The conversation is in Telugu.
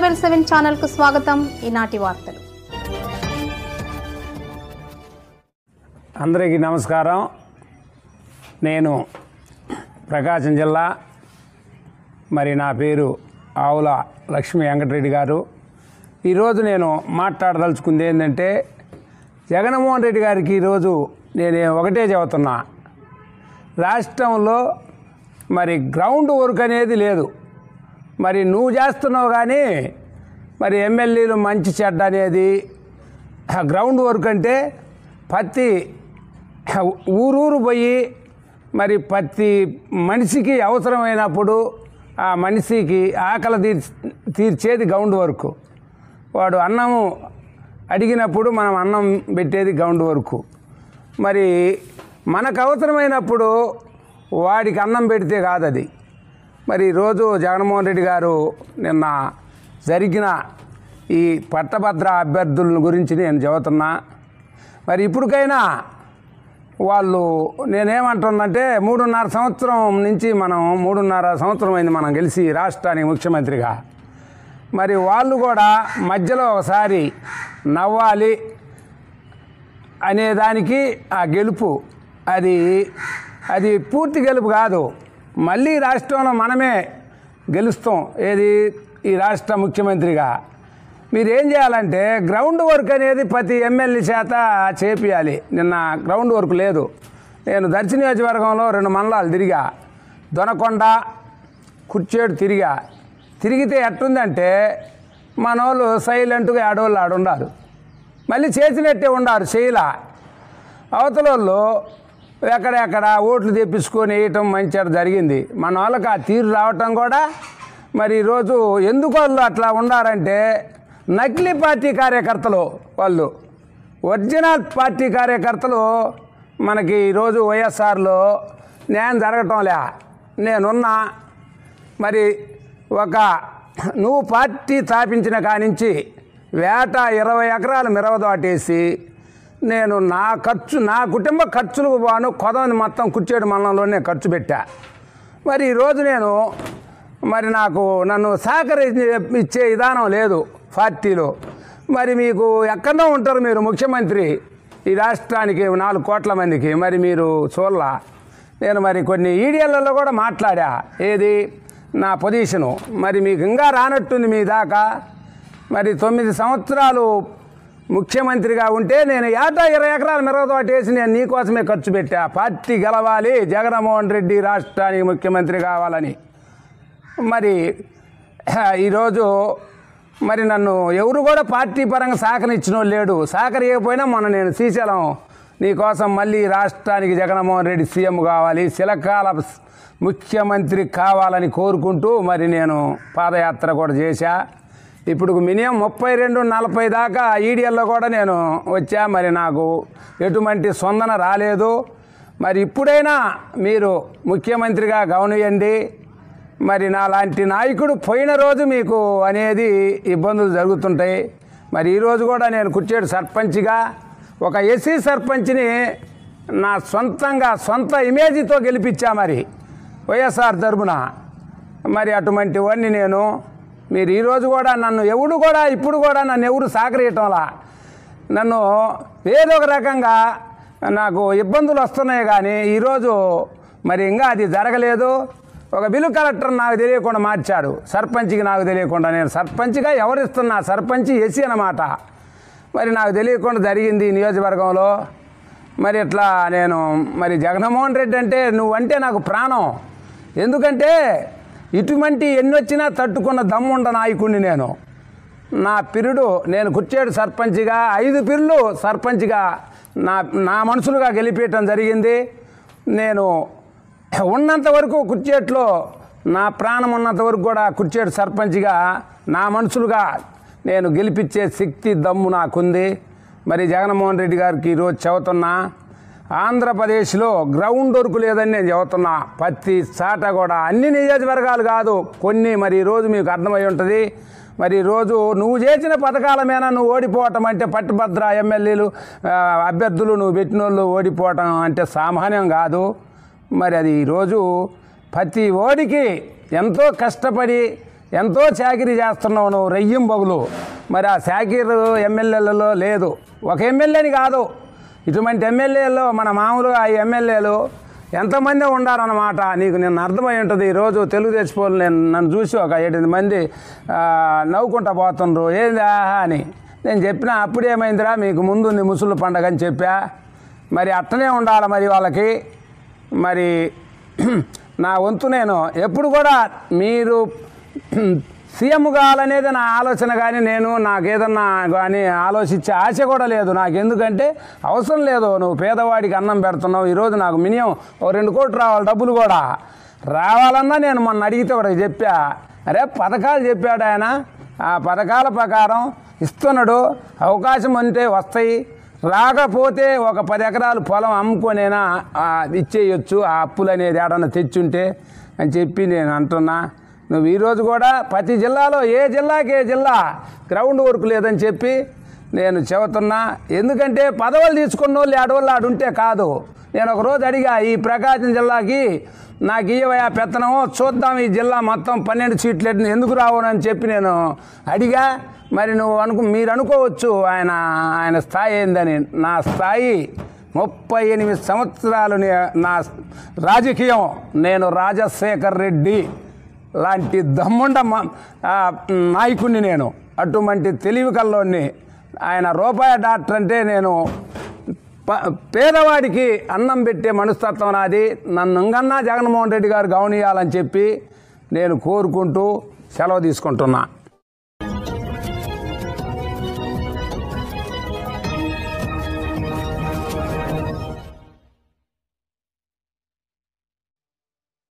ట్రవెల్ సెవెన్ ఛానల్కు స్వాగతం ఈనాటి వార్తలు అందరికీ నమస్కారం నేను ప్రకాశం జిల్లా మరి నా పేరు ఆవుల లక్ష్మీ వెంకటరెడ్డి గారు ఈరోజు నేను మాట్లాడదలుచుకుంది ఏంటంటే జగన్మోహన్ రెడ్డి గారికి ఈరోజు నేను ఒకటే చెబుతున్నా రాష్ట్రంలో మరి గ్రౌండ్ వర్క్ అనేది లేదు మరి నువ్వు చేస్తున్నావు కానీ మరి ఎమ్మెల్యేలు మంచి చెడ్డ అనేది ఆ గ్రౌండ్ వర్క్ అంటే ప్రతి ఊరూరు పోయి మరి ప్రతి మనిషికి అవసరమైనప్పుడు ఆ మనిషికి ఆకలి తీర్ తీర్చేది గ్రౌండ్ వర్క్ వాడు అన్నము అడిగినప్పుడు మనం అన్నం పెట్టేది గ్రౌండ్ వర్క్ మరి మనకు అవసరమైనప్పుడు వాడికి అన్నం పెడితే కాదు అది మరి ఈరోజు జగన్మోహన్ రెడ్డి గారు నిన్న జరిగిన ఈ పట్టభద్ర అభ్యర్థుల గురించి నేను చెబుతున్నా మరి ఇప్పటికైనా వాళ్ళు నేనేమంటున్నంటే మూడున్నర సంవత్సరం నుంచి మనం మూడున్నర సంవత్సరం అయింది మనం గెలిచి రాష్ట్రానికి ముఖ్యమంత్రిగా మరి వాళ్ళు కూడా మధ్యలో ఒకసారి నవ్వాలి అనే దానికి ఆ గెలుపు అది అది పూర్తి గెలుపు కాదు మళ్ళీ రాష్ట్రంలో మనమే గెలుస్తాం ఏది ఈ రాష్ట్ర ముఖ్యమంత్రిగా మీరు ఏం చేయాలంటే గ్రౌండ్ వర్క్ అనేది ప్రతి ఎమ్మెల్యే చేత చేపియాలి నిన్న గ్రౌండ్ వర్క్ లేదు నేను దర్శి నియోజకవర్గంలో రెండు మండలాలు తిరిగా దొనకొండ కుర్చేడు తిరిగా తిరిగితే ఎట్టుందంటే మన వాళ్ళు సైలెంట్గా ఆడవాళ్ళు ఆడుండారు మళ్ళీ చేసినట్టే ఉండారు చేయలా అవతల వాళ్ళు ఎక్కడెక్కడ ఓట్లు తెప్పించుకొని వేయటం మంచిగా జరిగింది మన వాళ్ళకి ఆ తీరు రావటం కూడా మరి ఈరోజు ఎందుకు వాళ్ళు అట్లా ఉండారంటే నకిలీ పార్టీ కార్యకర్తలు వాళ్ళు ఒరిజినల్ పార్టీ కార్యకర్తలు మనకి ఈరోజు వైఎస్ఆర్లో న్యాయం జరగటంలే నేనున్నా మరి ఒక నువ్వు పార్టీ స్థాపించిన కానించి వేట ఇరవై ఎకరాలు మిరవదాటేసి నేను నా ఖర్చు నా కుటుంబ ఖర్చులకు బాను కొదవని మొత్తం కుర్చేడు మండలంలోనే ఖర్చు పెట్టా మరి ఈరోజు నేను మరి నాకు నన్ను సహకరించి ఇచ్చే విధానం లేదు పార్టీలో మరి మీకు ఎక్కడో ఉంటారు మీరు ముఖ్యమంత్రి ఈ రాష్ట్రానికి నాలుగు కోట్ల మందికి మరి మీరు చూడలా నేను మరి కొన్ని ఈడియాలలో కూడా మాట్లాడా ఏది నా పొజిషను మరి మీకు ఇంకా రానట్టుంది మీ దాకా మరి తొమ్మిది సంవత్సరాలు ముఖ్యమంత్రిగా ఉంటే నేను ఏటా ఇరవై ఎకరాల మిరగతోటేసి నేను నీకోసమే ఖర్చు పెట్టా పార్టీ గెలవాలి జగన్మోహన్ రెడ్డి రాష్ట్రానికి ముఖ్యమంత్రి కావాలని మరి ఈరోజు మరి నన్ను ఎవరు కూడా పార్టీ పరంగా సహకరించిన వాళ్ళు లేడు సహకరియకపోయినా మొన్న నేను శ్రీశైలం నీకోసం మళ్ళీ రాష్ట్రానికి జగన్మోహన్ రెడ్డి సీఎం కావాలి చిలకాల ముఖ్యమంత్రి కావాలని కోరుకుంటూ మరి నేను పాదయాత్ర కూడా చేశా ఇప్పుడు మినిమం ముప్పై రెండు నలభై దాకా ఈడియల్లో కూడా నేను వచ్చా మరి నాకు ఎటువంటి స్పందన రాలేదు మరి ఇప్పుడైనా మీరు ముఖ్యమంత్రిగా గమనియండి మరి నా లాంటి నాయకుడు పోయిన రోజు మీకు అనేది ఇబ్బందులు జరుగుతుంటాయి మరి ఈరోజు కూడా నేను కుర్చేడు సర్పంచ్గా ఒక ఎస్సీ సర్పంచ్ని నా సొంతంగా సొంత ఇమేజ్తో గెలిపించా మరి వైఎస్ఆర్ తరపున మరి అటువంటి వాడిని నేను మీరు ఈరోజు కూడా నన్ను ఎవడు కూడా ఇప్పుడు కూడా నన్ను ఎవరు సహకరించటంలా నన్ను ఏదో ఒక రకంగా నాకు ఇబ్బందులు వస్తున్నాయి కానీ ఈరోజు మరి ఇంకా అది జరగలేదు ఒక బిల్లు కలెక్టర్ నాకు తెలియకుండా మార్చాడు సర్పంచ్కి నాకు తెలియకుండా నేను సర్పంచ్గా ఎవరిస్తున్నా సర్పంచ్ ఎసి అన్నమాట మరి నాకు తెలియకుండా జరిగింది ఈ నియోజకవర్గంలో మరి ఇట్లా నేను మరి జగన్మోహన్ రెడ్డి అంటే నువ్వంటే నాకు ప్రాణం ఎందుకంటే ఇటువంటి ఎన్ని వచ్చినా తట్టుకున్న దమ్ముండ నాయకుడిని నేను నా పిరుడు నేను కుర్చేడు సర్పంచ్గా ఐదు పిరులు సర్పంచ్గా నా నా మనుషులుగా గెలిపేయటం జరిగింది నేను ఉన్నంత వరకు కుర్చేట్లో నా ప్రాణం ఉన్నంత వరకు కూడా కుర్చేడు సర్పంచ్గా నా మనుషులుగా నేను గెలిపించే శక్తి దమ్ము నాకుంది మరి జగన్మోహన్ రెడ్డి గారికి ఈరోజు చెబుతున్నా ఆంధ్రప్రదేశ్లో గ్రౌండ్ వర్క్ లేదని నేను చెబుతున్నా ప్రతి చాట కూడా అన్ని నియోజకవర్గాలు కాదు కొన్ని మరి ఈరోజు మీకు అర్థమై ఉంటుంది మరి ఈరోజు నువ్వు చేసిన పథకాల మీద నువ్వు ఓడిపోవటం అంటే పట్టుభద్ర ఎమ్మెల్యేలు ఆ, అభ్యర్థులు నువ్వు పెట్టిన వాళ్ళు ఓడిపోవటం అంటే సామాన్యం కాదు మరి అది ఈరోజు ప్రతి ఓడికి ఎంతో కష్టపడి ఎంతో చాకిరీ చేస్తున్నావు నువ్వు రెయ్యం బొగులు మరి ఆ చాకిరు ఎమ్మెల్యేలలో లేదు ఒక ఎమ్మెల్యేని కాదు ఇటువంటి ఎమ్మెల్యేలు మన మామూలుగా ఈ ఎమ్మెల్యేలు ఎంతమంది ఉండారన్నమాట నీకు నిన్న అర్థమై ఉంటుంది ఈరోజు తెలుగుదేశం వాళ్ళు నేను నన్ను చూసి ఒక ఏడెనిమిది మంది ఆ, నవ్వుకుంటా పోతుండ్రు ఏంది ఆహా అని నేను చెప్పిన అప్పుడు ఏమైందిరా మీకు ముందుంది ముసులు పండగ అని చెప్పా మరి అట్టనే ఉండాలి మరి వాళ్ళకి మరి నా వంతు నేను ఎప్పుడు కూడా మీరు సీఎం కావాలనేది నా ఆలోచన కానీ నేను నాకేదన్నా కానీ ఆలోచించే ఆశ కూడా లేదు నాకు ఎందుకంటే అవసరం లేదు నువ్వు పేదవాడికి అన్నం పెడుతున్నావు ఈరోజు నాకు మినిమం ఓ రెండు కోట్లు రావాలి డబ్బులు కూడా రావాలన్నా నేను మొన్న అడిగితే ఒకటి చెప్పా అరే పథకాలు చెప్పాడు ఆయన ఆ పథకాల ప్రకారం ఇస్తున్నాడు అవకాశం అంటే వస్తాయి రాకపోతే ఒక పది ఎకరాలు పొలం అమ్ముకొనైనా ఆ, ఇచ్చేయొచ్చు ఆ అప్పులు అనేది ఏడన్నా తెచ్చుంటే అని చెప్పి నేను అంటున్నా నువ్వు ఈరోజు కూడా ప్రతి జిల్లాలో ఏ జిల్లాకి ఏ జిల్లా గ్రౌండ్ వర్క్ లేదని చెప్పి నేను చెబుతున్నా ఎందుకంటే పదవులు తీసుకున్న వాళ్ళు ఆడవాళ్ళు ఆడుంటే కాదు నేను ఒక రోజు అడిగా ఈ ప్రకాశం జిల్లాకి నాకు ఇయ్యవయా పెత్తనమో చూద్దాం ఈ జిల్లా మొత్తం పన్నెండు సీట్లు ఎన్ని- ఎందుకు రావని అని చెప్పి నేను అడిగా మరి నువ్వు అనుకు మీరు అనుకోవచ్చు ఆయన ఆయన స్థాయి ఏందని నా స్థాయి ముప్పై ఎనిమిది సంవత్సరాలు నే- నా రాజకీయం నేను రాజశేఖర్ రెడ్డి లాంటి దమ్ముండ మ- ఆ, నాయకుడిని నేను అటువంటి తెలివి కల్లోని ఆయన రూపాయి డాక్టర్ అంటే నేను ప- పేదవాడికి అన్నం పెట్టే మనస్తత్వం నాది నన్ను ఇంకన్నా జగన్మోహన్ రెడ్డి గారు గౌనియాలని చెప్పి నేను కోరుకుంటూ సెలవు తీసుకుంటున్నా